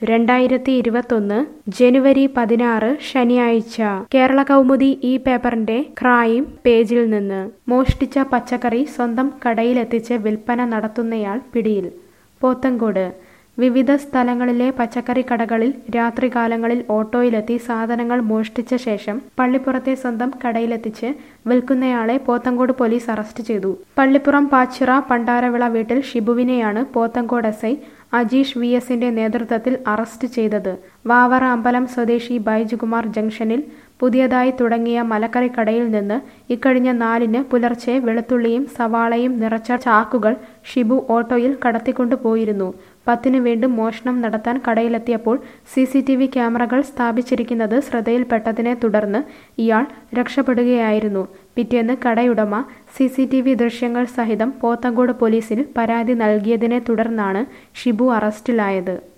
രണ്ടായിരത്തി ഇരുപത്തൊന്ന് ജനുവരി പതിനാറ് ശനിയാഴ്ച കേരള കൗമുദി ഈ പേപ്പറിന്റെ ക്രൈം പേജിൽ നിന്ന് മോഷ്ടിച്ച പച്ചക്കറി സ്വന്തം കടയിലെത്തിച്ച് വിൽപ്പന നടത്തുന്നയാൾ പിടിയിൽ പോത്തങ്കോട് വിവിധ സ്ഥലങ്ങളിലെ പച്ചക്കറി കടകളിൽ രാത്രികാലങ്ങളിൽ ഓട്ടോയിലെത്തി സാധനങ്ങൾ മോഷ്ടിച്ച ശേഷം പള്ളിപ്പുറത്തെ സ്വന്തം കടയിലെത്തിച്ച് വിൽക്കുന്നയാളെ പോത്തങ്കോട് പോലീസ് അറസ്റ്റ് ചെയ്തു പള്ളിപ്പുറം പാച്ചിറ പണ്ടാരവിള വീട്ടിൽ ഷിബുവിനെയാണ് Pothencode S I Ajeesh V എസിന്റെ നേതൃത്വത്തിൽ അറസ്റ്റ് ചെയ്തത് വാവറ അമ്പലം സ്വദേശി ബൈജുകുമാർ ജംഗ്ഷനിൽ പുതിയതായി തുടങ്ങിയ മലക്കറി കടയിൽ നിന്ന് ഇക്കഴിഞ്ഞ നാലിന് പുലർച്ചെ വെളുത്തുള്ളിയും സവാളയും നിറച്ച ചാക്കുകൾ ഷിബു ഓട്ടോയിൽ കടത്തിക്കൊണ്ടു പോയിരുന്നു പത്തിന് വീണ്ടും മോഷണം നടത്താൻ കടയിലെത്തിയപ്പോൾ സി സി ടി വി ക്യാമറകൾ സ്ഥാപിച്ചിരിക്കുന്നത് ശ്രദ്ധയിൽപ്പെട്ടതിനെ തുടർന്ന് ഇയാൾ രക്ഷപ്പെടുകയായിരുന്നു പിറ്റേന്ന് കടയുടമ സി സി ടി വി ദൃശ്യങ്ങൾ സഹിതം പോത്തങ്കോട് പോലീസിൽ പരാതി നൽകിയതിനെ തുടർന്നാണ് ഷിബു അറസ്റ്റിലായത്